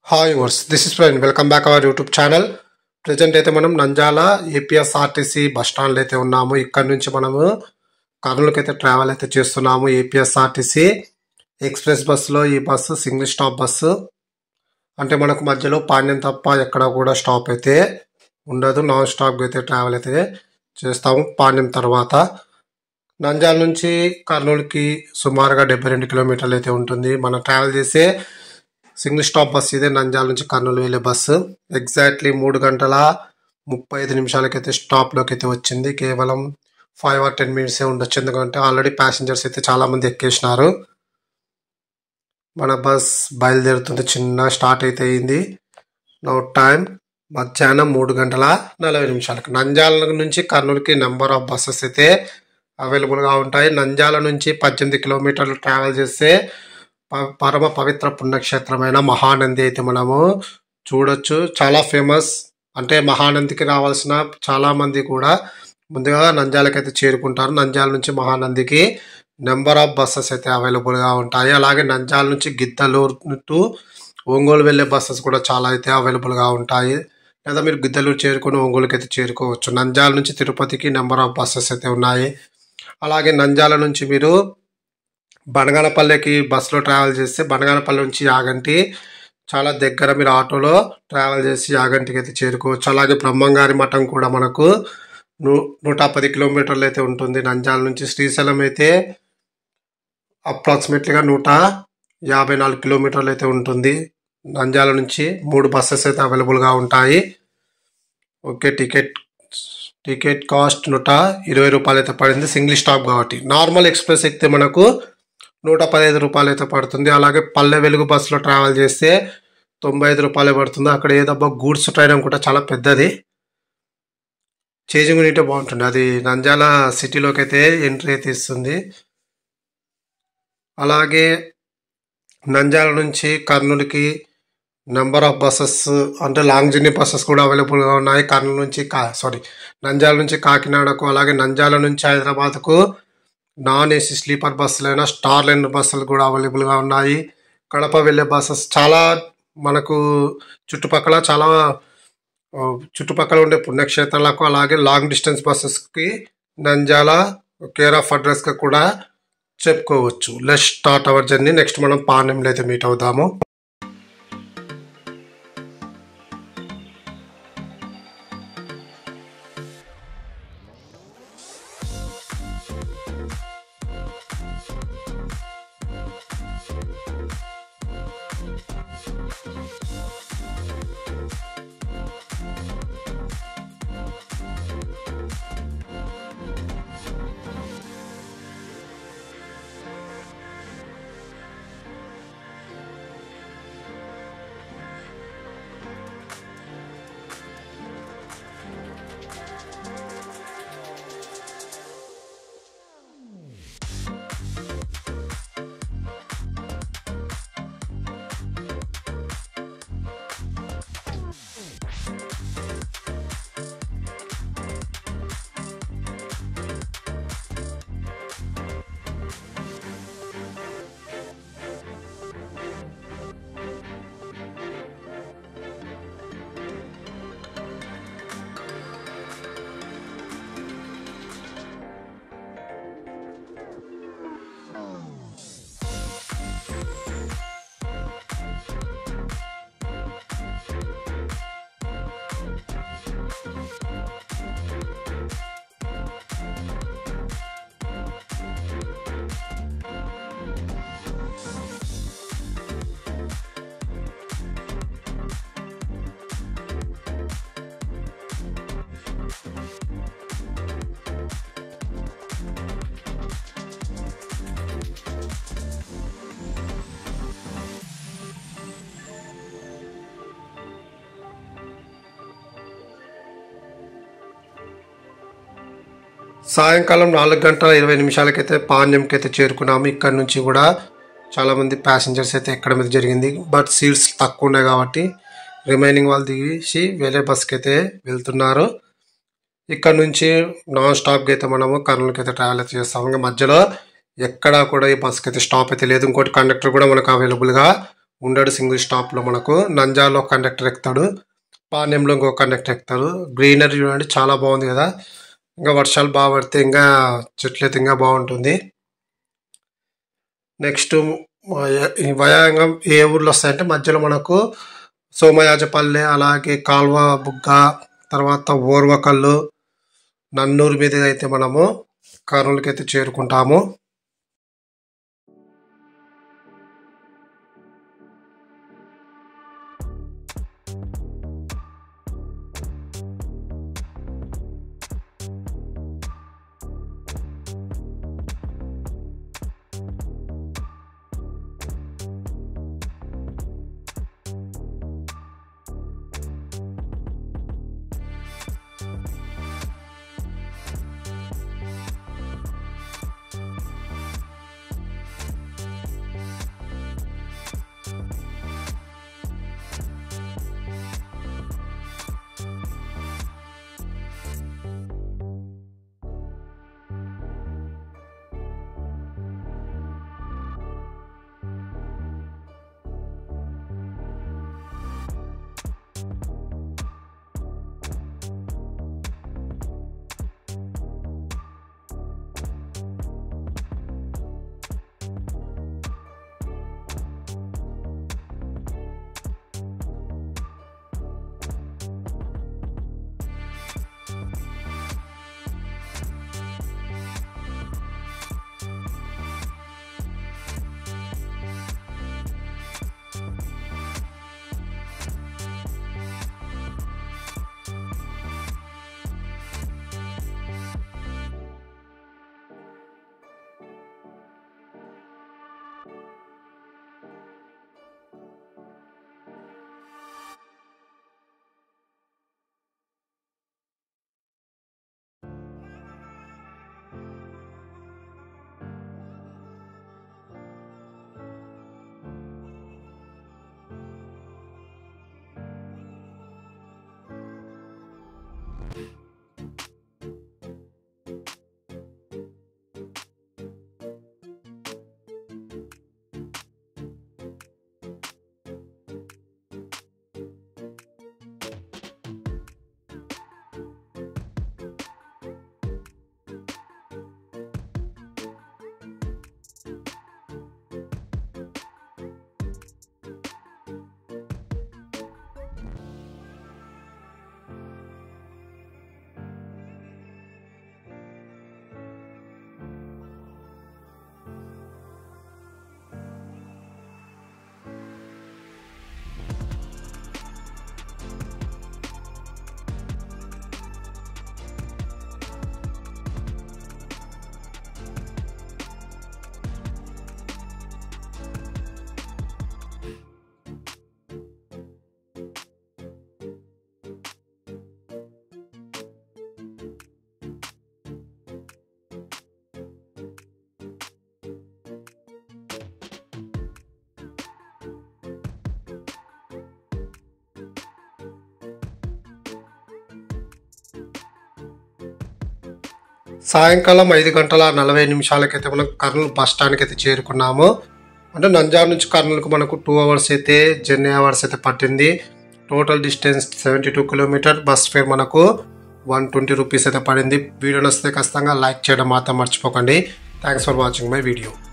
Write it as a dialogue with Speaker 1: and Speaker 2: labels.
Speaker 1: hi viewers this is friend welcome back our YouTube channel present అయితే మనం నంజాల APSRTC bus స్టాండ్లో అయితే ఉన్నాము ఇక్కడ నుంచి మనము కర్నూలుకి అయితే ట్రావెల్ అయితే చేస్తున్నాము ఏపీఎస్ఆర్టీసీ ఎక్స్ప్రెస్ బస్సులో ఈ బస్సు సింగిల్ స్టాప్ బస్సు అంటే మనకు మధ్యలో పాండ్యం తప్ప ఎక్కడ కూడా స్టాప్ అయితే ఉండదు నాన్ స్టాప్ అయితే ట్రావెల్ అయితే చేస్తాము పాండ్యం తర్వాత నంజాల నుంచి కర్నూలుకి సుమారుగా డెబ్బై రెండు కిలోమీటర్లు అయితే ఉంటుంది మనం ట్రావెల్ చేసే సింగిల్ స్టాప్ బస్ ఇదే నంజాల నుంచి కర్నూలు వెళ్ళే బస్సు ఎగ్జాక్ట్లీ మూడు గంటల ముప్పై ఐదు నిమిషాలకైతే స్టాప్లోకి అయితే వచ్చింది కేవలం ఫైవ్ ఆర్ టెన్ మినిట్సే ఉండొచ్చు ఎందుకంటే ఆల్రెడీ ప్యాసింజర్స్ అయితే చాలా మంది ఎక్కేసినారు మన బస్ బయలుదేరుతుంది చిన్న స్టార్ట్ అయితే అయింది నో టైం మధ్యాహ్నం మూడు గంటల నలభై నిమిషాలకు నంజాల నుంచి కర్నూలుకి నెంబర్ ఆఫ్ బస్సెస్ అయితే అవైలబుల్గా ఉంటాయి నంజాల నుంచి పద్దెనిమిది కిలోమీటర్లు ట్రావెల్ చేస్తే ప- పరమ పవిత్ర పుణ్యక్షేత్రమైన మహానంది అయితే మనము చూడొచ్చు చాలా ఫేమస్ అంటే మహానందికి రావాల్సిన చాలా మంది కూడా ముందుగా నంద్యాలకు అయితే చేరుకుంటారు నంద్యాల నుంచి మహానందికి నెంబర్ ఆఫ్ బస్సెస్ అయితే అవైలబుల్గా ఉంటాయి అలాగే నంద్యాల నుంచి గిద్దలూరు టు ఒంగోలు వెళ్ళే బస్సెస్ కూడా చాలా అయితే అవైలబుల్గా ఉంటాయి లేదా మీరు గిద్దలూరు చేరుకొని ఒంగోలుకి అయితే చేరుకోవచ్చు నంద్యాల నుంచి తిరుపతికి నెంబర్ ఆఫ్ బస్సెస్ అయితే ఉన్నాయి అలాగే నంద్యాల నుంచి మీరు బనగానపల్లెకి బస్సులో ట్రావెల్ చేస్తే బనగానపల్లి నుంచి యాగంటి చాలా దగ్గర మీరు ఆటోలో ట్రావెల్ చేసి యాగంటికి అయితే చేరుకోవచ్చు అలాగే బ్రహ్మంగారి మఠం కూడా మనకు నూ నూట పది కిలోమీటర్లు అయితే ఉంటుంది నంద్యాల నుంచి శ్రీశైలం అయితే అప్రాక్సిమేట్లీగా నూట యాభై నాలుగు కిలోమీటర్లు అయితే ఉంటుంది నంద్యాల నుంచి మూడు బస్సెస్ అయితే అవైలబుల్గా ఉంటాయి ఓకే టికెట్ టికెట్ కాస్ట్ నూట ఇరవై రూపాయలు అయితే పడింది సింగిల్ స్టాప్ కాబట్టి నార్మల్ ఎక్స్ప్రెస్ ఎక్కితే మనకు నూట పదహైదు రూపాయలు అయితే పడుతుంది అలాగే పల్లె వెలుగు బస్సులో ట్రావెల్ చేస్తే తొంభై ఐదు రూపాయలు పడుతుంది అక్కడ ఏదబ్బా గూడ్స్ ట్రైన్ కూడా చాలా పెద్దది చేంజింగ్ ఉంటే బాగుంటుంది అది నంద్యాల సిటీలోకి అయితే ఎంట్రీ అయితే ఇస్తుంది అలాగే నంద్యాల నుంచి కర్నూలుకి నెంబర్ ఆఫ్ బస్సెస్ అంటే లాంగ్ జర్నీ బస్సెస్ కూడా అవైలబుల్గా ఉన్నాయి కర్నూలు నుంచి కా సారీ నంద్యాల నుంచి కాకినాడకు అలాగే నంద్యాల నుంచి హైదరాబాద్కు నాన్ ఏసీ స్లీపర్ బస్సులైనా స్టార్ లైన్ బస్సులు కూడా అవైలబుల్గా ఉన్నాయి కడప వెళ్ళే బస్సెస్ చాలా మనకు చుట్టుపక్కల చాలా ఆ, చుట్టుపక్కల ఉండే పుణ్యక్షేత్రాలకు అలాగే లాంగ్ డిస్టెన్స్ బస్సెస్కి నంద్యాల కేర్ ఆఫ్ అడ్రస్గా కూడా చెప్పుకోవచ్చు let's start our journey next మనం పాండ్యంలో అయితే మీట్ అవుదాము సాయంకాలం నాలుగు గంటల ఇరవై నిమిషాలకైతే పాండ్యంకి అయితే చేరుకున్నాము ఇక్కడ నుంచి కూడా చాలామంది ప్యాసింజర్స్ అయితే ఎక్కడం అయితే జరిగింది బట్ సీట్స్ తక్కువ ఉన్నాయి కాబట్టి రిమైనింగ్ వాళ్ళు దిగేసి వేరే బస్కి అయితే వెళ్తున్నారు ఇక్కడ నుంచి నాన్ స్టాప్కి అయితే మనము కర్నూలుకి అయితే ట్రావెల్ అయితే చేస్తాము ఇంకా మధ్యలో ఎక్కడా కూడా ఈ బస్కి అయితే స్టాప్ అయితే లేదు ఇంకోటి కండక్టర్ కూడా మనకు అవైలబుల్గా ఉండడు సింగిల్ స్టాప్లో మనకు నంజాల్లో కండక్టర్ ఎక్కుతాడు పాణ్యంలో ఇంకో కండక్టర్ ఎక్కుతాడు గ్రీనరీ చూడండి చాలా బాగుంది కదా ఇంకా వర్షాలు బాగా పడితే ఇంకా చెట్లు అయితే ఇంకా బాగుంటుంది నెక్స్ట్ ఈ వయాంగం ఏ ఊర్లో వస్తాయంటే మధ్యలో మనకు సోమయాజపల్లె అలాగే కాల్వ బుగ్గ తర్వాత ఓర్వకల్లు నన్నూరు మీద అయితే మనము కర్నూలుకి అయితే చేరుకుంటాము సాయంకాలం ఐదు గంటల నలభై నిమిషాలకైతే మనం కర్నూలు బస్ స్టాండ్కి అయితే చేరుకున్నాము అంటే నంజార్ నుంచి కర్నూలుకు మనకు టూ అవర్స్ అయితే జర్నీ అవర్స్ అయితే పట్టింది total distance seventy two kilometer bus fare మనకు వన్ ట్వంటీ రూపీస్ అయితే పడింది వీడియో నచ్చితే ఖచ్చితంగా లైక్ చేయడం మాత్రం మర్చిపోకండి thanks for watching my video